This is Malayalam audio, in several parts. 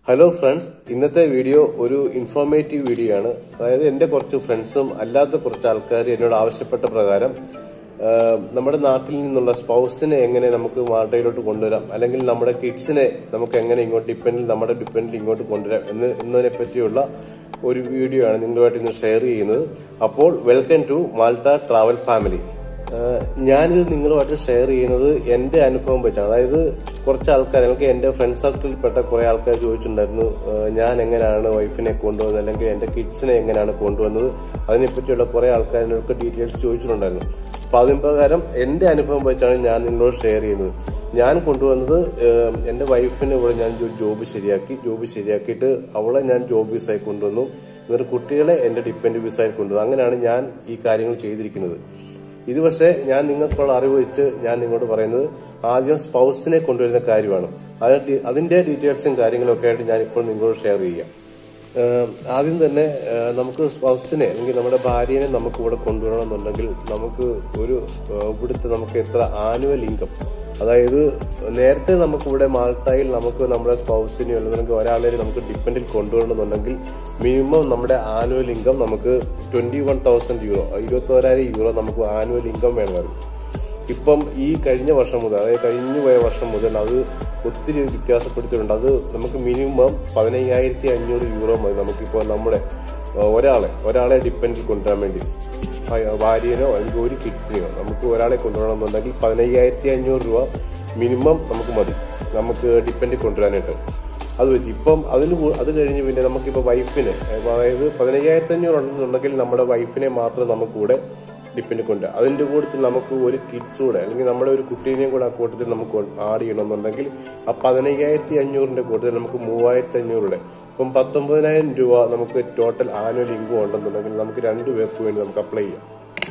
ഹലോ ഫ്രണ്ട്സ് ഇന്നത്തെ വീഡിയോ ഒരു ഇൻഫോർമേറ്റീവ് വീഡിയോ ആണ് അതായത് എൻ്റെ കുറച്ച് ഫ്രണ്ട്സും അല്ലാത്ത കുറച്ച് ആൾക്കാർ എന്നോട് ആവശ്യപ്പെട്ട പ്രകാരം ആ, നമ്മുടെ നാട്ടിൽ നിന്നുള്ള സ്പൗസിനെ എങ്ങനെ നമുക്ക് മാൾട്ടയിലോട്ട് കൊണ്ടുവരാം അല്ലെങ്കിൽ നമ്മുടെ കിഡ്സിനെ നമുക്ക് എങ്ങനെ ഇങ്ങോട്ട് ഡിപ്പെൻഡിൽ നമ്മുടെ ഡിപ്പെൻഡിൽ ഇങ്ങോട്ട് കൊണ്ടുവരാം എന്ന് എന്നതിനെ പറ്റിയുള്ള ഒരു വീഡിയോ ആണ് നിങ്ങളുമായിട്ട് ഇന്ന് ഷെയർ ചെയ്യുന്നത് അപ്പോൾ welcome to Malta travel family ആഹ് ഞാനിത് നിങ്ങളുമായിട്ട് ഷെയർ ചെയ്യുന്നത് എൻ്റെ അനുഭവം വെച്ചാണ് അതായത് കുറച്ച് ആൾക്കാർ എനിക്ക് എൻ്റെ ഫ്രണ്ട് സർക്കിളിൽപ്പെട്ട കുറേ ആൾക്കാർ ചോദിച്ചിട്ടുണ്ടായിരുന്നു ആഹ് ഞാൻ എങ്ങനെയാണ് വൈഫിനെ കൊണ്ടുവന്നത് അല്ലെങ്കിൽ എൻ്റെ കിഡ്സിനെ എങ്ങനെയാണ് കൊണ്ടുവന്നത് അതിനെപ്പറ്റിയുള്ള കുറേ ആൾക്കാർ എന്നോട് ഡീറ്റെയിൽസ് ചോദിച്ചിട്ടുണ്ടായിരുന്നു അപ്പോൾ അതിന് പ്രകാരം എൻ്റെ അനുഭവം വെച്ചാണ് ഞാൻ നിങ്ങളോട് ഷെയർ ചെയ്യുന്നത് ഞാൻ കൊണ്ടുവന്നത് ആഹ് എൻ്റെ വൈഫിന് ഇവിടെ ഞാൻ ഒരു ജോബ് ശരിയാക്കി ജോബ് ശരിയാക്കിയിട്ട് അവളെ ഞാൻ ജോബ് വിസായി കൊണ്ടുവന്നു എന്നിട്ട് കുട്ടികളെ എൻ്റെ ഡിപ്പെൻഡ് വിസായി കൊണ്ടുവന്നു അങ്ങനെയാണ് ഞാൻ ഈ കാര്യങ്ങൾ ചെയ്തിരിക്കുന്നത് ഇത് പക്ഷേ ഞാൻ നിങ്ങൾക്കുള്ള അറിവ് വെച്ച് ഞാൻ നിങ്ങളോട് പറയുന്നത് ആദ്യം സ്പൗസിനെ കൊണ്ടുവരുന്ന കാര്യമാണ് അതിന് ഡി- അതിന്റെ ഡീറ്റെയിൽസും കാര്യങ്ങളും ഒക്കെ ആയിട്ട് ഞാൻ ഇപ്പോൾ നിങ്ങളോട് ഷെയർ ചെയ്യാം ഏഹ് ആദ്യം തന്നെ ഏഹ് നമുക്ക് സ്പൗസിനെ അല്ലെങ്കിൽ നമ്മുടെ ഭാര്യനെ നമുക്ക് ഇവിടെ കൊണ്ടുവരണമെന്നുണ്ടെങ്കിൽ നമുക്ക് ഒരു ഏഹ് ഇവിടുത്തെ നമുക്ക് എത്ര ആനുവൽ ഇൻകം അതായത് നേരത്തെ നമുക്ക് ഇവിടെ മാൾട്ടായിൽ നമുക്ക് നമ്മുടെ സ്പൗസിനെയോ അല്ലെങ്കിൽ ഒരാളെ നമുക്ക് ഡിപ്പെൻഡിൽ കൊണ്ടുവരണമെന്നുണ്ടെങ്കിൽ മിനിമം നമ്മുടെ ആനുവൽ ഇൻകം നമുക്ക് ട്വന്റി വൺ തൗസൻഡ് യൂറോ ഇരുപത്തോരായിരം യൂറോ നമുക്ക് ആനുവൽ ഇൻകം വേണമായിരുന്നു ഇപ്പം ഈ കഴിഞ്ഞ വർഷം മുതൽ അതായത് കഴിഞ്ഞു പോയ വർഷം മുതൽ അത് ഒത്തിരി വ്യത്യാസപ്പെടുത്തിയിട്ടുണ്ട് അത് നമുക്ക് മിനിമം പതിനയ്യായിരത്തി അഞ്ഞൂറ് യൂറോ മതി നമുക്കിപ്പോൾ നമ്മുടെ ഏഹ്, ഒരാളെ ഒരാളെ ഡിപ്പെൻഡിൽ കൊണ്ടുവരാൻ വേണ്ടി ഭ- ഭാര്യനോ അല്ലെങ്കിൽ ഒരു കിഡ്സിനെയോ നമുക്ക് ഒരാളെ കൊണ്ടുവരണമെന്നുണ്ടെങ്കിൽ പതിനയ്യായിരത്തി അഞ്ഞൂറ് രൂപ മിനിമം നമുക്ക് മതി നമുക്ക് ഡിപ്പെൻഡിൽ കൊണ്ടുവരാനായിട്ട് അത് വെച്ച് ഇപ്പം അതിന് കൂ- അത് കഴിഞ്ഞ് പിന്നെ നമുക്കിപ്പോൾ വൈഫിനെ അതായത് പതിനയ്യായിരത്തി അഞ്ഞൂറ് ഉണ്ടെന്നുണ്ടെങ്കിൽ നമ്മുടെ വൈഫിനെ മാത്രം നമുക്ക് കൂടെ ഡിപ്പെൻഡ് കൊണ്ടുവരാം അതിൻ്റെ കൂട്ടത്തിൽ നമുക്ക് ഒരു കിഡ്സ് കൂടെ അല്ലെങ്കിൽ നമ്മുടെ ഒരു കുട്ടീനെയും കൂടെ ആ കൂട്ടത്തിൽ നമുക്ക് ആഡ് ചെയ്യണമെന്നുണ്ടെങ്കിൽ ആ പതിനയ്യായിരത്തി അഞ്ഞൂറിൻ്റെ കൂട്ടത്തിൽ നമുക്ക് മൂവായിരത്തി അഞ്ഞൂറുടെ ഇപ്പം പത്തൊമ്പതിനായിരം രൂപ നമുക്ക് ടോട്ടൽ ആനുവൽ ഇൻകം ഉണ്ടെന്നുണ്ടെങ്കിൽ നമുക്ക് രണ്ടു പേർക്ക് വേണ്ടി നമുക്ക് അപ്ലൈ ചെയ്യാം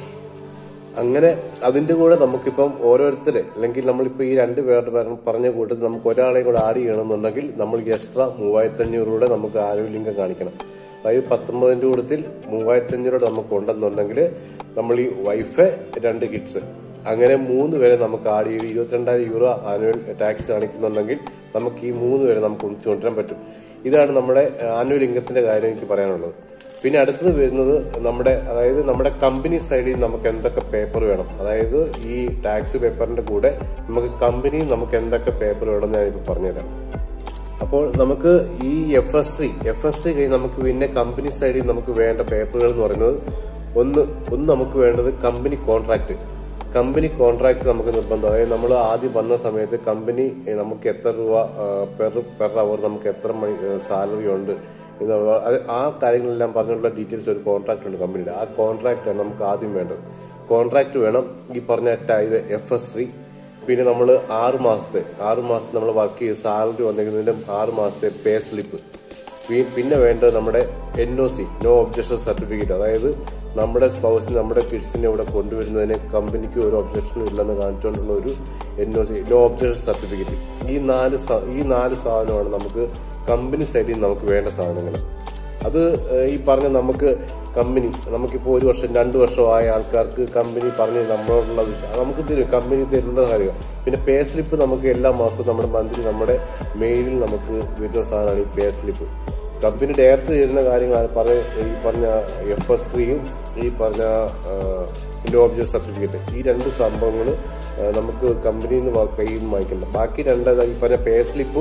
അങ്ങനെ അതിന്റെ കൂടെ നമുക്കിപ്പം ഓരോരുത്തരെ അല്ലെങ്കിൽ നമ്മളിപ്പോൾ ഈ രണ്ട് പേരുടെ പറഞ്ഞ- പറഞ്ഞ കൂട്ടത്തിൽ നമുക്ക് ഒരാളെയും കൂടെ ആഡ് ചെയ്യണമെന്നുണ്ടെങ്കിൽ നമ്മൾ എക്സ്ട്രാ മൂവായിരത്തി അഞ്ഞൂറ് രൂപ നമുക്ക് ആനുവൽ ഇൻകം കാണിക്കണം അതായത് പത്തൊമ്പതിന്റെ കൂട്ടത്തിൽ മൂവായിരത്തി അഞ്ഞൂറ് നമുക്ക് ഉണ്ടെന്നുണ്ടെങ്കിൽ നമ്മൾ ഈ വൈഫ് രണ്ട് കിഡ്സ് അങ്ങനെ മൂന്ന് പേരെ നമുക്ക് ആഡ് ചെയ്ത് ഇരുപത്തിരണ്ടായിരം യൂറോ ആനുവൽ ടാക്സ് കാണിക്കുന്നുണ്ടെങ്കിൽ നമുക്ക് ഈ മൂന്ന് പേരെ നമുക്ക് ഒന്നിച്ചു കൊണ്ടുവരാൻ പറ്റും ഇതാണ് നമ്മുടെ ആനുവൽ ഇൻകത്തിന്റെ കാര്യം എനിക്ക് പറയാനുള്ളത് പിന്നെ അടുത്തത് വരുന്നത് നമ്മുടെ അതായത് നമ്മുടെ കമ്പനി സൈഡിൽ നമുക്ക് എന്തൊക്കെ പേപ്പർ വേണം അതായത് ഈ ടാക്സ് പേപ്പറിന്റെ കൂടെ നമുക്ക് കമ്പനി നമുക്ക് എന്തൊക്കെ പേപ്പർ വേണം ഞാൻ ഇപ്പോൾ പറഞ്ഞുതരാം അപ്പോൾ നമുക്ക് ഈ F S T F S T കഴിഞ്ഞ് നമുക്ക് പിന്നെ കമ്പനി സൈഡിൽ നമുക്ക് വേണ്ട പേപ്പറുകൾ എന്ന് പറയുന്നത് ഒന്ന് ഒന്ന് നമുക്ക് വേണ്ടത് കമ്പനി കോൺട്രാക്ട് കമ്പനി കോൺട്രാക്ട് നമുക്ക് നിർബന്ധം അതായത് നമ്മൾ ആദ്യം വന്ന സമയത്ത് കമ്പനി ഏ, നമുക്ക് എത്ര രൂപ പെർ പെർ അവർ നമുക്ക് എത്ര മണി സാലറി ഉണ്ട് എന്നുള്ള അത് ആ കാര്യങ്ങളെല്ലാം പറഞ്ഞുള്ള ഡീറ്റെയിൽസ് ഒരു കോൺട്രാക്ട് ഉണ്ട് കമ്പനിയുടെ ആ കോൺട്രാക്ട് ആണ് നമുക്ക് ആദ്യം വേണ്ടത് കോൺട്രാക്ട് വേണം ഈ പറഞ്ഞ ടാ- ഇത് എഫ് എസ് ത്രീ പിന്നെ നമ്മൾ ആറ് മാസത്തെ ആറ് മാസം നമ്മൾ വർക്ക് ചെയ്ത് സാലറി വന്നിരിക്കുന്നതിന്റെ ആറ് മാസത്തെ പേ സ്ലിപ്പ് പിന്നെ വേണ്ടത് നമ്മുടെ N O C no objection certificate അതായത് നമ്മുടെ സ്പൗസിന് നമ്മുടെ കിഡ്സിനെ ഇവിടെ കൊണ്ടുവരുന്നതിന് കമ്പനിക്ക് ഒരു ഒബ്ജക്ഷനും ഇല്ലെന്ന് കാണിച്ചുകൊണ്ടുള്ള ഒരു N O C no objection certificate ഈ നാല് സ- ഈ നാല് സാധനമാണ് നമുക്ക് കമ്പനി സൈഡിൽ നിന്ന് നമുക്ക് വേണ്ട സാധനങ്ങൾ അത് ഏഹ്, ഈ പറഞ്ഞ നമുക്ക് കമ്പനി നമുക്കിപ്പോൾ ഒരു വർഷം രണ്ട് വർഷമായ ആൾക്കാർക്ക് കമ്പനി പറഞ്ഞ് നമ്മളോടുള്ള വിഷയം അത് നമുക്ക് തരും കമ്പനി തരുന്ന കാര്യം പിന്നെ പേ സ്ലിപ്പ് നമുക്ക് എല്ലാ മാസവും നമ്മുടെ മന്ത്ലി നമ്മുടെ മെയിലിൽ നമുക്ക് വരുന്ന സാധനമാണ് ഈ പേ സ്ലിപ്പ് കമ്പനി ഡയറക്റ്റ് ചെയ്യുന്ന കാര്യങ്ങളാണ് പറഞ്ഞ ഈ പറഞ്ഞ എഫ് എസ് ത്രീയും ഈ പറഞ്ഞ ഇൻഡോ ഒബ്ജക്ട് സർട്ടിഫിക്കറ്റ് ഈ രണ്ട് സംഭവങ്ങൾ നമുക്ക് കമ്പനിയിൽ നിന്ന് കയ്യിൽ നിന്ന് വാങ്ങിക്കണ്ട ബാക്കി രണ്ട് ഈ പറഞ്ഞ പേ സ്ലിപ്പും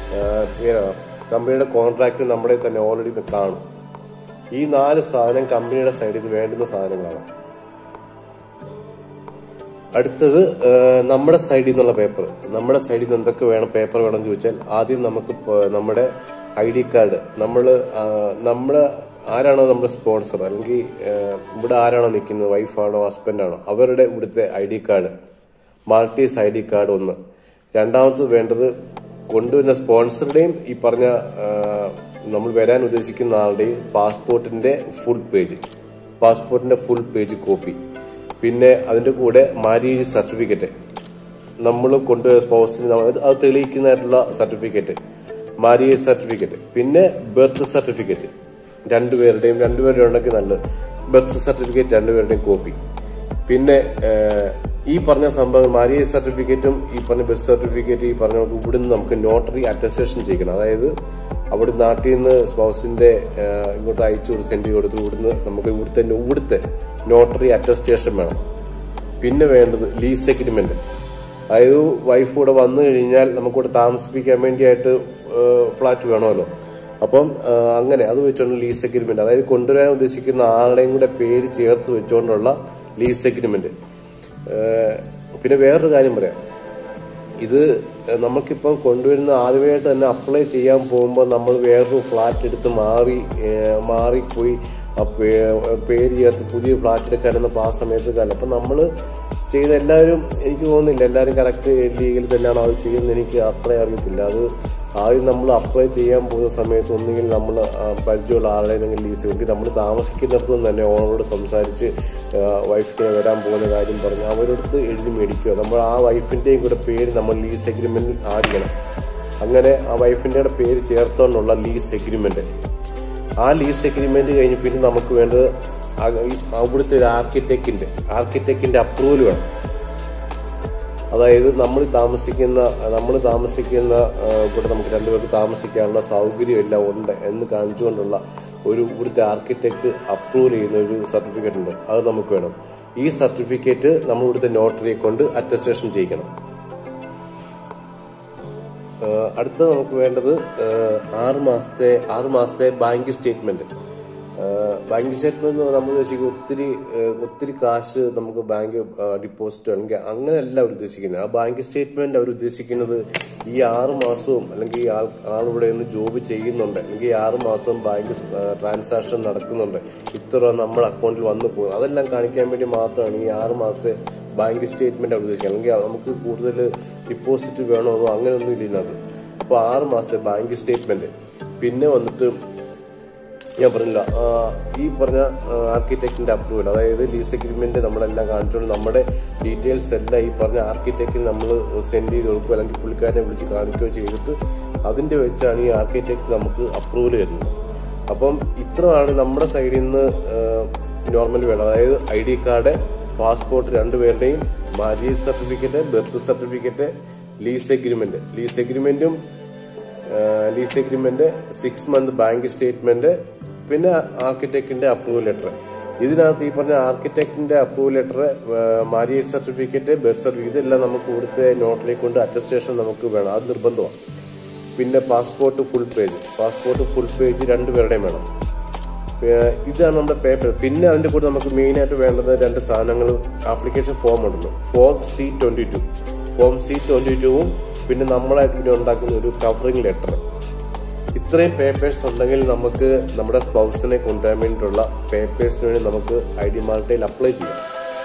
കമ്പനിയുടെ കോൺട്രാക്ട് നമ്മുടെ തന്നെ ഓൾറെഡി കാണും ഈ നാല് സാധനം കമ്പനിയുടെ സൈഡിൽ നിന്ന് വേണ്ടുന്ന സാധനങ്ങളാണ് അടുത്തത് ഏഹ്, നമ്മുടെ സൈഡിൽ നിന്നുള്ള പേപ്പർ നമ്മുടെ സൈഡിൽ നിന്ന് എന്തൊക്കെ വേണം പേപ്പർ വേണം എന്ന് ചോദിച്ചാൽ ആദ്യം നമുക്ക് പ- നമ്മുടെ ഐ ഡി കാർഡ് നമ്മൾ നമ്മുടെ ആരാണോ നമ്മുടെ സ്പോൺസർ അല്ലെങ്കിൽ ഏഹ്, ഇവിടെ ആരാണോ നിൽക്കുന്നത് വൈഫാണോ ഹസ്ബൻഡാണോ അവരുടെ ഇവിടുത്തെ I D card Maltese I D card ഒന്ന് രണ്ടാമത് വേണ്ടത് കൊണ്ടുവരുന്ന സ്പോൺസറുടെയും ഈ പറഞ്ഞ ഏഹ്, നമ്മൾ വരാൻ ഉദ്ദേശിക്കുന്ന ആളുടെയും പാസ്പോർട്ടിന്റെ ഫുൾ പേജ് പാസ്പോർട്ടിന്റെ ഫുൾ പേജ് കോപ്പി പിന്നെ അതിന്റെ കൂടെ മാരേജ് സർട്ടിഫിക്കറ്റ് നമ്മൾ കൊണ്ടുപോയ സ്പൗസിന് നമ്മൾ അത് അത് തെളിയിക്കുന്നതായിട്ടുള്ള സർട്ടിഫിക്കറ്റ് മാരേജ് സർട്ടിഫിക്കറ്റ് പിന്നെ ബർത്ത് സർട്ടിഫിക്കറ്റ് രണ്ടുപേരുടെയും രണ്ടുപേരുടെ ഉണ്ടെങ്കിൽ നല്ലത് ബർത്ത് സർട്ടിഫിക്കറ്റ് രണ്ടുപേരുടെയും കോപ്പി പിന്നെ ഏഹ്, ഈ പറഞ്ഞ സംഭവം മാരേജ് സർട്ടിഫിക്കറ്റും ഈ പറഞ്ഞ ബർത്ത് സർട്ടിഫിക്കറ്റ് ഈ പറഞ്ഞ ഇവിടുന്ന് നമുക്ക് നോട്ടറി അറ്റസ്റ്റേഷൻ ചെയ്യണം അതായത് അവിടെ നാട്ടിൽ നിന്ന് സ്പൗസിന്റെ ആ, ഇങ്ങോട്ട് അയച്ചു കൊടുത്ത് സെൻഡ് ചെയ്ത് കൊടുത്ത് ഇവിടുന്ന് നമുക്ക് ഇവിടുത്തെ ഇവിടുത്തെ നോട്ടറി അറ്റസ്റ്റേഷൻ വേണം പിന്നെ വേണ്ടത് ലീസ് എഗ്രിമെന്റ് അതായത് വൈഫ് കൂടെ വന്നു കഴിഞ്ഞാൽ നമുക്കിവിടെ താമസിപ്പിക്കാൻ വേണ്ടിയായിട്ട് ഫ്ലാറ്റ് വേണമല്ലോ അപ്പം ആ, അങ്ങനെ അത് വെച്ചുകൊണ്ട് ലീസ് എഗ്രിമെന്റ് അതായത് കൊണ്ടുവരാൻ ഉദ്ദേശിക്കുന്ന ആളുടെയും കൂടെ പേര് ചേർത്ത് വെച്ചുകൊണ്ടുള്ള ലീസ് എഗ്രിമെന്റ് പിന്നെ വേറൊരു കാര്യം പറയാം ഇത് നമുക്കിപ്പം കൊണ്ടുവരുന്ന ആദ്യമായിട്ട് തന്നെ അപ്ലൈ ചെയ്യാൻ പോകുമ്പോൾ നമ്മൾ വേറൊരു ഫ്ലാറ്റ് എടുത്ത് മാറി ഏഹ് മാറിപ്പോയി ആ പേ- പേര് ചേർത്ത് പുതിയ ഫ്ലാറ്റ് എടുക്കാനൊന്നും ആ സമയത്ത് കാലം അപ്പം നമ്മൾ ചെയ്ത എല്ലാവരും എനിക്ക് തോന്നുന്നില്ല എല്ലാവരും കറക്റ്റ് ലീഗൽ തന്നെയാണ് അത് ചെയ്യുന്നത് എനിക്ക് അത്ര അറിയത്തില്ല അത് ആദ്യം നമ്മൾ അപ്ലൈ ചെയ്യാൻ പോകുന്ന സമയത്ത് ഒന്നുകിൽ നമ്മൾ പരിചയമുള്ള ആളുടെ എന്തെങ്കിലും ലീസ് എങ്കിൽ നമ്മൾ താമസിക്കുന്നിടത്തു നിന്ന് തന്നെ ഓണറോട് സംസാരിച്ച് വൈഫിനെ വരാൻ പോകുന്ന കാര്യം പറഞ്ഞ് അവരടുത്ത് എഴുതി മേടിക്കുക നമ്മൾ ആ വൈഫിൻ്റെയും കൂടെ പേര് നമ്മൾ ലീസ് എഗ്രിമെൻറ്റിൽ ആഡ് ചെയ്യണം അങ്ങനെ ആ വൈഫിൻ്റെ കൂടെ പേര് ചേർത്തോണ്ടുള്ള ലീസ് എഗ്രിമെൻറ്റ് ആ ലീസ് എഗ്രിമെന്റ് കഴിഞ്ഞ് പിന്നെ നമുക്ക് വേണ്ടത് ആ- ഈ അവിടുത്തെ ഒരു ആർക്കിടെക്റ്റിന്റെ ആർക്കിടെക്റ്റിന്റെ അപ്രൂവൽ വേണം അതായത് നമ്മൾ താമസിക്കുന്ന നമ്മൾ താമസിക്കുന്ന ആ, ഇവിടെ നമുക്ക് രണ്ടുപേർക്ക് താമസിക്കാനുള്ള സൗകര്യം എല്ലാം ഉണ്ട് എന്ന് കാണിച്ചുകൊണ്ടുള്ള ഒരു ഇവിടുത്തെ ആർക്കിടെക്ട് അപ്രൂവൽ ചെയ്യുന്ന ഒരു സർട്ടിഫിക്കറ്റ് ഉണ്ട് അത് നമുക്ക് വേണം ഈ സർട്ടിഫിക്കറ്റ് നമ്മൾ ഇവിടുത്തെ നോട്ടറിയെ കൊണ്ട് അറ്റസ്റ്റേഷൻ ചെയ്യിക്കണം ഏഹ് അടുത്ത നമുക്ക് വേണ്ടത് ഏഹ് ആറ് മാസത്തെ ആറ് മാസത്തെ ബാങ്ക് സ്റ്റേറ്റ്മെന്റ് ഏഹ് ബാങ്ക് സ്റ്റേറ്റ്മെന്റ് എന്ന് പറഞ്ഞാൽ നമ്മൾ ഉദ്ദേശിക്കുന്നത് ഒത്തിരി ഏഹ് ഒത്തിരി കാശ് നമുക്ക് ബാങ്ക് ഡിപ്പോസിറ്റ് അല്ലെങ്കിൽ അങ്ങനെയല്ല അവർ ഉദ്ദേശിക്കുന്നത് ആ ബാങ്ക് സ്റ്റേറ്റ്മെന്റ് അവർ ഉദ്ദേശിക്കുന്നത് ഈ ആറ് മാസവും അല്ലെങ്കിൽ ഈ ആൾ ആളിവിടെ നിന്ന് ജോബ് ചെയ്യുന്നുണ്ട് അല്ലെങ്കിൽ ഈ ആറ് മാസവും ബാങ്ക് ട്രാൻസാക്ഷൻ നടക്കുന്നുണ്ട് ഇത്ര നമ്മുടെ അക്കൗണ്ടിൽ വന്നു പോകും അതെല്ലാം കാണിക്കാൻ വേണ്ടി മാത്രമാണ് ഈ ആറ് മാസത്തെ ബാങ്ക് സ്റ്റേറ്റ്മെന്റ് അവർ ഉദ്ദേശിക്കുന്നത് അല്ലെങ്കിൽ നമുക്ക് കൂടുതൽ ഡിപ്പോസിറ്റ് വേണമെന്നോ അങ്ങനെയൊന്നും ഇല്ല ഇതിനകത്ത് അപ്പോൾ ആറ് മാസത്തെ ബാങ്ക് സ്റ്റേറ്റ്മെന്റ് പിന്നെ വന്നിട്ട് ഞാൻ പറഞ്ഞില്ല ആ, ഈ പറഞ്ഞ ആർക്കിടെക്റ്റിന്റെ അപ്രൂവൽ അതായത് ലീസ് എഗ്രിമെന്റ് നമ്മളെല്ലാം കാണിച്ചുകൊണ്ട് നമ്മുടെ ഡീറ്റെയിൽസ് എല്ലാം ഈ പറഞ്ഞ ആർക്കിടെക്റ്റിന് നമ്മൾ സെൻഡ് ചെയ്ത് കൊടുക്കുക അല്ലെങ്കിൽ പുള്ളിക്കാരനെ വിളിച്ച് കാണിക്കുകയോ ചെയ്തിട്ട് അതിന്റെ വെച്ചാണ് ഈ ആർക്കിടെക്ട് നമുക്ക് അപ്രൂവൽ തരുന്നത് അപ്പം ഇത്രയാണ് നമ്മുടെ സൈഡിൽ നിന്ന് നോർമൽ വേണം അതായത് ഐ ഡി കാർഡ് പാസ്പോർട്ട് രണ്ടുപേരുടെയും marriage certificate birth certificate lease agreement lease എഗ്രിമെന്റും lease agreement six month bank statement പിന്നെ ആർക്കിടെക്റ്റിന്റെ അപ്രൂവൽ ലെറ്റർ ഇതിനകത്ത് ഈ പറഞ്ഞ ആർക്കിടെക്റ്റിന്റെ approval letter marriage certificate birth certificate ഇതെല്ലാം നമുക്ക് ഇവിടുത്തെ നോട്ടറി കൊണ്ട് അറ്റസ്റ്റേഷൻ നമുക്ക് വേണം അത് നിർബന്ധമാണ് പിന്നെ passport full page passport full page രണ്ടുപേരുടെയും വേണം ഏഹ് ഇതാണ് നമ്മുടെ പേപ്പർ പിന്നെ അതിന്റെ കൂടെ നമുക്ക് മെയിൻ ആയിട്ട് വേണ്ടത് രണ്ട് സാധനങ്ങൾ ആപ്ലിക്കേഷൻ ഫോം ഉണ്ടല്ലോ form C twenty two form C twenty ടുവും പിന്നെ നമ്മളായിട്ട് പിന്നെ ഉണ്ടാക്കുന്ന ഒരു കവറിംഗ് ലെറ്റർ ഇത്രയും പേപ്പേഴ്സ് ഉണ്ടെങ്കിൽ നമുക്ക് നമ്മുടെ സ്പൗസിനെ കൊണ്ടുവരാൻ വേണ്ടിയിട്ടുള്ള പേപ്പേഴ്സിന് വേണ്ടി നമുക്ക് ഐ ഡി മാർട്ടയിൽ അപ്ലൈ ചെയ്യാം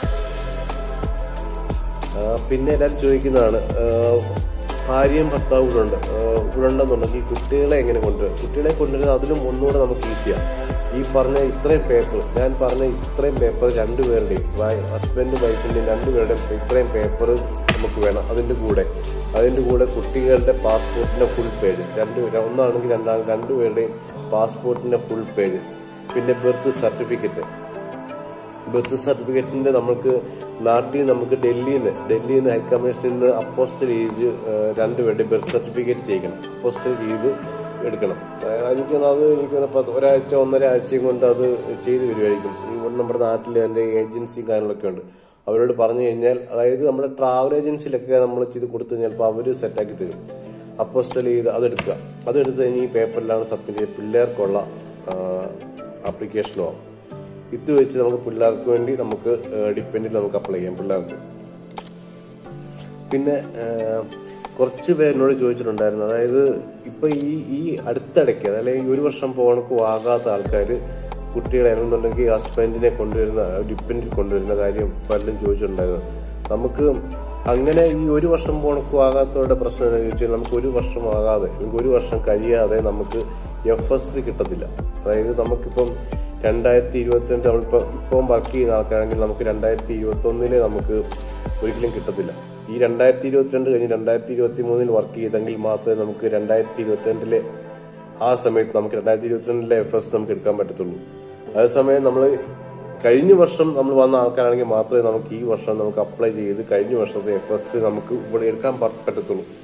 ആ, പിന്നെ എല്ലാവരും ചോദിക്കുന്നതാണ് ആ, ഭാര്യയും ഭർത്താവും ഇവിടെ ഉണ്ട് ആ, ഇവിടെ ഉണ്ടെന്നുണ്ടെങ്കിൽ കുട്ടികളെ എങ്ങനെ കൊണ്ടുവരും കുട്ടികളെ കൊണ്ടുവരുന്നത് അതിലും ഒന്നുകൂടെ നമുക്ക് ഈസിയാണ് ഈ പറഞ്ഞ ഇത്രയും പേപ്പർ ഞാൻ പറഞ്ഞ ഇത്രയും പേപ്പർ രണ്ടുപേരുടെയും ഹസ്ബൻഡും വൈഫിൻ്റെയും രണ്ടുപേരുടെയും ഇത്രയും പേപ്പർ നമുക്ക് വേണം അതിൻ്റെ കൂടെ അതിൻ്റെ കൂടെ കുട്ടികളുടെ പാസ്പോർട്ടിൻ്റെ ഫുൾ പേജ് രണ്ട് ഒന്നാണെങ്കിൽ രണ്ടാണ് രണ്ടുപേരുടെയും പാസ്പോർട്ടിൻ്റെ ഫുൾ പേജ് പിന്നെ ബർത്ത് സർട്ടിഫിക്കറ്റ് ബർത്ത് സർട്ടിഫിക്കറ്റിന്റെ നമുക്ക് നാട്ടിൽ നമുക്ക് ഡൽഹിയിൽ നിന്ന് ഡൽഹിയിൽ നിന്ന് ഹൈക്കമ്മീഷനിൽ നിന്ന് അപ്പോസ്റ്റൽ ഏജ് രണ്ടുപേരുടെ ബർത്ത് സർട്ടിഫിക്കറ്റ് ചെയ്യിക്കണം അപ്പോസ്റ്റൽ ചെയ്ത് എടുക്കണം അതായത് എനിക്ക് തോന്നുന്നു അത് എനിക്ക് തോന്നുന്നു പത്ത് ഒരാഴ്ച ഒന്നര ആഴ്ചയും കൊണ്ട് അത് ചെയ്ത് വരുമായിരിക്കും ഇവിടെ നമ്മുടെ നാട്ടിൽ അതിന്റെ ഏജൻസി കാര്യങ്ങളൊക്കെ ഉണ്ട് അവരോട് പറഞ്ഞു കഴിഞ്ഞാൽ അതായത് നമ്മുടെ ട്രാവൽ ഏജൻസിയിലൊക്കെ നമ്മൾ ചെയ്ത് കൊടുത്തു കഴിഞ്ഞാൽ ചിലപ്പോൾ അവർ സെറ്റാക്കി തരും അപ്പോസ്റ്റൽ ചെയ്ത് അതെടുക്കുക അതെടുത്ത് കഴിഞ്ഞ് ഈ പേപ്പറിലാണ് സബ്മിറ്റ് ചെയ്ത് പിള്ളേർക്കുള്ള ആപ്ലിക്കേഷനും ആവും ഇത് വെച്ച് നമുക്ക് പിള്ളേർക്ക് വേണ്ടി നമുക്ക് ഡിപ്പെൻഡിൽ നമുക്ക് അപ്ലൈ ചെയ്യാം പിള്ളേർക്ക് പിന്നെ ഏഹ്, കുറച്ച് പേര് എന്നോട് ചോദിച്ചിട്ടുണ്ടായിരുന്നു അതായത് ഇപ്പൊ ഈ ഈ അടുത്തിടയ്ക്ക് അല്ലെങ്കിൽ ഈ ഒരു വർഷം പോകണക്കും ആകാത്ത ആൾക്കാർ കുട്ടികളെ എന്നുണ്ടെങ്കിൽ ഹസ്ബൻഡിനെ കൊണ്ടുവരുന്ന ഡിപ്പെൻഡിൽ കൊണ്ടുവരുന്ന കാര്യം പലരും ചോദിച്ചിട്ടുണ്ടായിരുന്നു നമുക്ക് അങ്ങനെ ഈ ഒരു വർഷം പോണക്കും ആകാത്തവരുടെ പ്രശ്നം എന്താണെന്ന് ചോദിച്ചാൽ നമുക്ക് ഒരു വർഷം ആകാതെ അല്ലെങ്കിൽ ഒരു വർഷം കഴിയാതെ നമുക്ക് എഫ് എസ് കിട്ടത്തില്ല അതായത് നമുക്കിപ്പം രണ്ടായിരത്തി ഇരുപത്തിരണ്ട് നമ്മളിപ്പോൾ ഇപ്പം വർക്ക് ചെയ്യുന്ന ആൾക്കാരാണെങ്കിൽ നമുക്ക് രണ്ടായിരത്തി ഇരുപത്തി ഒന്നില് നമുക്ക് ഒരിക്കലും കിട്ടത്തില്ല ഈ രണ്ടായിരത്തി ഇരുപത്തിരണ്ട് കഴിഞ്ഞ് രണ്ടായിരത്തി ഇരുപത്തി മൂന്നിൽ വർക്ക് ചെയ്തെങ്കിൽ മാത്രമേ നമുക്ക് രണ്ടായിരത്തി ഇരുപത്തിരണ്ടിലെ ആ സമയത്ത് നമുക്ക് രണ്ടായിരത്തി ഇരുപത്തിരണ്ടിലെ എഫ് എസ് നമുക്ക് എടുക്കാൻ പറ്റത്തുള്ളൂ അതേസമയം നമ്മൾ കഴിഞ്ഞ വർഷം നമ്മൾ വന്ന ആൾക്കാരാണെങ്കിൽ മാത്രമേ നമുക്ക് ഈ വർഷം നമുക്ക് അപ്ലൈ ചെയ്ത് കഴിഞ്ഞ വർഷത്തെ എഫ് എസ് നമുക്ക് ഇവിടെ എടുക്കാൻ പ- പറ്റത്തുള്ളൂ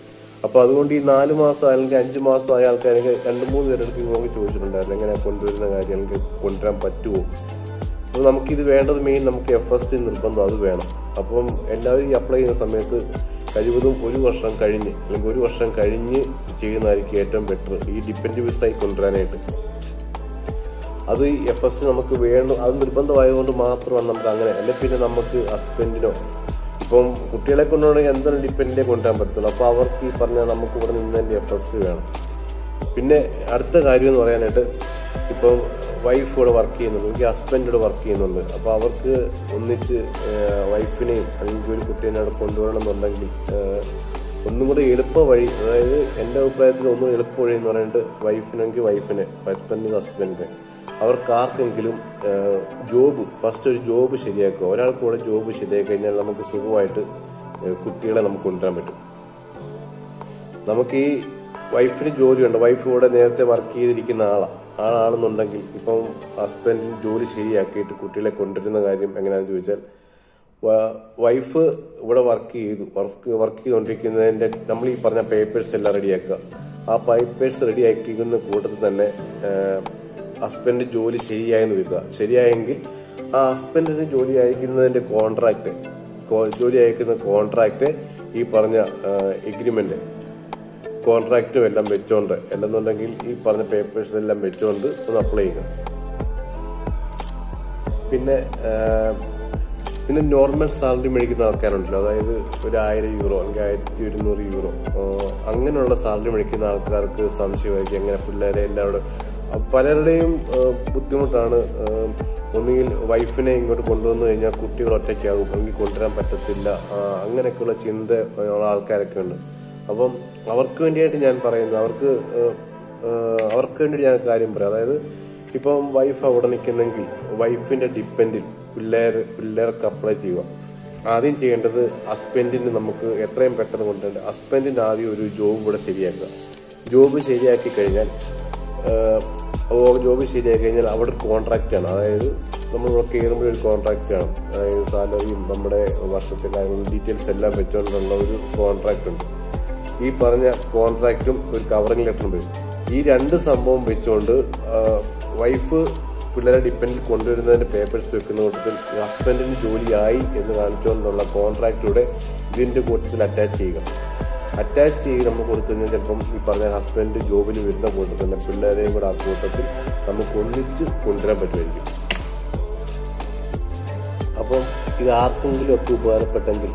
അപ്പോൾ അതുകൊണ്ട് ഈ നാല് മാസം അല്ലെങ്കിൽ അഞ്ച് മാസം ആയ ആൾക്കാർക്ക് രണ്ട് മൂന്ന് പേരെടുത്ത് നമുക്ക് ചോദിച്ചിട്ടുണ്ടായിരുന്നു എങ്ങനെ കൊണ്ടുവരുന്ന കാര്യം അല്ലെങ്കിൽ കൊണ്ടുവരാൻ പറ്റുമോ അപ്പോൾ നമുക്കിത് വേണ്ടത് മെയിൻ നമുക്ക് എഫ് എസ് ടി നിർബന്ധം അത് വേണം അപ്പം എല്ലാവരും ഈ അപ്ലൈ ചെയ്യുന്ന സമയത്ത് കഴിവതും ഒരു വർഷം കഴിഞ്ഞ് അല്ലെങ്കിൽ ഒരു വർഷം കഴിഞ്ഞ് ചെയ്യുന്നതായിരിക്കും ഏറ്റവും ബെറ്റർ ഈ ഡിപ്പെൻഡ് വിസായി കൊണ്ടുവരാനായിട്ട് അത് എഫ് എസ് ടി നമുക്ക് വേണം അത് നിർബന്ധമായതുകൊണ്ട് മാത്രമാണ് നമുക്ക് അങ്ങനെ അല്ലെങ്കിൽ പിന്നെ നമുക്ക് ഹസ്ബൻഡിനോ ഇപ്പം കുട്ടികളെ കൊണ്ടുപോകണമെങ്കിൽ എന്തായാലും ഡിപ്പെൻഡിലേ കൊണ്ടുവരാൻ പറ്റത്തുള്ളൂ അപ്പോൾ അവർക്ക് ഈ പറഞ്ഞ നമുക്ക് ഇവിടെ നിന്നതിൻ്റെ എഫ് എസ് ടി വേണം പിന്നെ അടുത്ത കാര്യം എന്ന് പറയാനായിട്ട് ഇപ്പം വൈഫ് ഇവിടെ വർക്ക് ചെയ്യുന്നുണ്ട് എനിക്ക് ഹസ്ബൻഡ് ഇവിടെ വർക്ക് ചെയ്യുന്നുണ്ട് അപ്പോൾ അവർക്ക് ഒന്നിച്ച് വൈഫിനെയും അല്ലെങ്കിൽ ഒരു കുട്ടീനെ അവിടെ കൊണ്ടുവരണം എന്നുണ്ടെങ്കിൽ ഏഹ്, ഒന്നും കൂടെ എളുപ്പ വഴി അതായത് എൻ്റെ അഭിപ്രായത്തിൽ ഒന്നും എളുപ്പ വഴി എന്ന് പറയുന്നത് വൈഫിനെങ്കിൽ വൈഫിനെ ഹസ്ബൻഡിന് ഹസ്ബൻഡിനെ അവർക്ക് ആർക്കെങ്കിലും ഏഹ്, ജോബ് ഫസ്റ്റ് ഒരു ജോബ് ശരിയാക്കുക ഒരാൾക്ക് കൂടെ ജോബ് ശരിയാക്കി കഴിഞ്ഞാൽ നമുക്ക് സുഖമായിട്ട് ഏഹ്, കുട്ടികളെ നമുക്ക് കൊണ്ടുവരാൻ പറ്റും നമുക്ക് ഈ വൈഫിന് ജോലിയുണ്ട് വൈഫ് ഇവിടെ നേരത്തെ വർക്ക് ചെയ്തിരിക്കുന്ന ആളാണ് ആളാണെന്നുണ്ടെങ്കിൽ ഇപ്പം ഹസ്ബൻഡിന് ജോലി ശരിയാക്കിയിട്ട് കുട്ടികളെ കൊണ്ടുവരുന്ന കാര്യം എങ്ങനെയാണെന്ന് ചോദിച്ചാൽ വ- വൈഫ് ഇവിടെ വർക്ക് ചെയ്തു വർക്ക് വർക്ക് ചെയ്തുകൊണ്ടിരിക്കുന്നതിൻ്റെ നമ്മൾ ഈ പറഞ്ഞ പേപ്പേഴ്സ് എല്ലാം റെഡിയാക്കുക ആ പേപ്പേഴ്സ് റെഡിയാക്കിക്കുന്ന കൂട്ടത്തിൽ തന്നെ ഹസ്ബൻഡ് ജോലി ശരിയായെന്ന് വെക്കുക ശരിയായെങ്കിൽ ആ ഹസ്ബൻഡിന് ജോലി അയക്കുന്നതിൻ്റെ കോൺട്രാക്ട് ജോലി അയക്കുന്ന കോൺട്രാക്ട് ഈ പറഞ്ഞ എഗ്രിമെന്റ് കോൺട്രാക്റ്റും എല്ലാം വെച്ചോണ്ട് അല്ലെന്നുണ്ടെങ്കിൽ ഈ പറഞ്ഞ പേപ്പേഴ്സ് എല്ലാം വെച്ചോണ്ട് ഒന്ന് അപ്ലൈ ചെയ്യുക പിന്നെ ആ, പിന്നെ നോർമൽ സാലറി മേടിക്കുന്ന ആൾക്കാരുണ്ടല്ലോ അതായത് ഒരു ആയിരം യൂറോ അല്ലെങ്കിൽ ആയിരത്തി ഒരുന്നൂറ് യൂറോ ആ, അങ്ങനെയുള്ള സാലറി മേടിക്കുന്ന ആൾക്കാർക്ക് സംശയമായിരിക്കും എങ്ങനെ പിള്ളേരെ എല്ലാവരും പലരുടെയും ആ, ബുദ്ധിമുട്ടാണ് ആ, ഒന്നുകിൽ വൈഫിനെ ഇങ്ങോട്ട് കൊണ്ടുവന്നു കഴിഞ്ഞാൽ കുട്ടികൾ ഒറ്റയ്ക്കാകും അല്ലെങ്കിൽ കൊണ്ടുവരാൻ പറ്റത്തില്ല ആ, അങ്ങനെയൊക്കെയുള്ള ചിന്ത ഉള്ള ആൾക്കാരൊക്കെ ഉണ്ട് അപ്പം അവർക്ക് വേണ്ടിയായിട്ട് ഞാൻ പറയുന്നത് അവർക്ക് ഏഹ്, ഏഹ്, അവർക്ക് വേണ്ടി ഞാൻ കാര്യം പറയാം അതായത് ഇപ്പം വൈഫ് അവിടെ നിൽക്കുന്നെങ്കിൽ വൈഫിന്റെ ഡിപ്പെൻഡിൽ പിള്ളേർ പിള്ളേർക്ക് അപ്ലൈ ചെയ്യുക ആദ്യം ചെയ്യേണ്ടത് ഹസ്ബൻഡിന് നമുക്ക് എത്രയും പെട്ടെന്ന് കൊണ്ടുവരേണ്ട ഹസ്ബൻഡിന് ആദ്യം ഒരു ജോബ് ഇവിടെ ശരിയാക്കുക ജോബ് ശരിയാക്കി കഴിഞ്ഞാൽ ഏഹ്, ഓ ജോബ് ശരിയാക്കി കഴിഞ്ഞാൽ അവിടെ ഒരു കോൺട്രാക്റ്റ് ആണ് അതായത് നമ്മൾ ഇവിടെ കയറുമ്പോൾ ഒരു കോൺട്രാക്റ്റ് ആണ് അതായത് സാലറിയും നമ്മുടെ വർഷത്തെ കാര്യങ്ങളും ഡീറ്റെയിൽസ് എല്ലാം വെച്ചുകൊണ്ടുള്ള ഒരു കോൺട്രാക്റ്റ് ഉണ്ട് ഈ പറഞ്ഞ കോൺട്രാക്റ്റും ഒരു കവറിംഗ് ലെറ്ററും വരും ഈ രണ്ട് സംഭവം വെച്ചുകൊണ്ട് വൈഫ് പിള്ളേരെ ഡിപ്പെൻഡിൽ കൊണ്ടുവരുന്നതിന്റെ പേപ്പേഴ്സ് വെക്കുന്ന കൂട്ടത്തിൽ ഹസ്ബൻഡിന് ജോലിയായി എന്ന് കാണിച്ചുകൊണ്ടുള്ള കോൺട്രാക്റ്റൂടെ ഇതിന്റെ കൂട്ടത്തിൽ അറ്റാച്ച് ചെയ്യുക അറ്റാച്ച് ചെയ്ത് നമ്മൾ കൊടുത്തു കഴിഞ്ഞാൽ ചിലപ്പം ഈ പറഞ്ഞ ഹസ്ബൻഡ് ജോബിന് വരുന്ന കൂട്ടത്തിൽ തന്നെ പിള്ളേരെയും കൂടെ ആ കൂട്ടത്തിൽ നമുക്ക് ഒന്നിച്ച് കൊണ്ടുവരാൻ പറ്റുമായിരിക്കും അപ്പം ഇത് ആർക്കെങ്കിലും ഒക്കെ ഉപകാരപ്പെട്ടെങ്കിൽ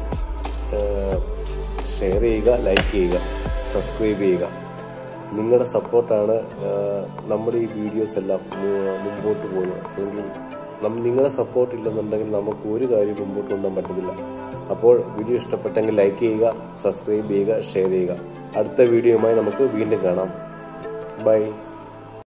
ഷെയർ ചെയ്യുക ലൈക്ക് ചെയ്യുക സബ്സ്ക്രൈബ് ചെയ്യുക നിങ്ങളുടെ സപ്പോർട്ടാണ് നമ്മുടെ ഈ വീഡിയോസ് എല്ലാം മു- മുമ്പോട്ട് പോകുന്നത് അല്ലെങ്കിൽ നം- നിങ്ങളുടെ സപ്പോർട്ട് ഇല്ലെന്നുണ്ടെങ്കിൽ നമുക്ക് ഒരു കാര്യം മുമ്പോട്ട് കൊണ്ടുപോകാൻ പറ്റത്തില്ല അപ്പോൾ വീഡിയോ ഇഷ്ടപ്പെട്ടെങ്കിൽ ലൈക്ക് ചെയ്യുക സബ്സ്ക്രൈബ് ചെയ്യുക ഷെയർ ചെയ്യുക അടുത്ത വീഡിയോയുമായി നമുക്ക് വീണ്ടും കാണാം ബൈ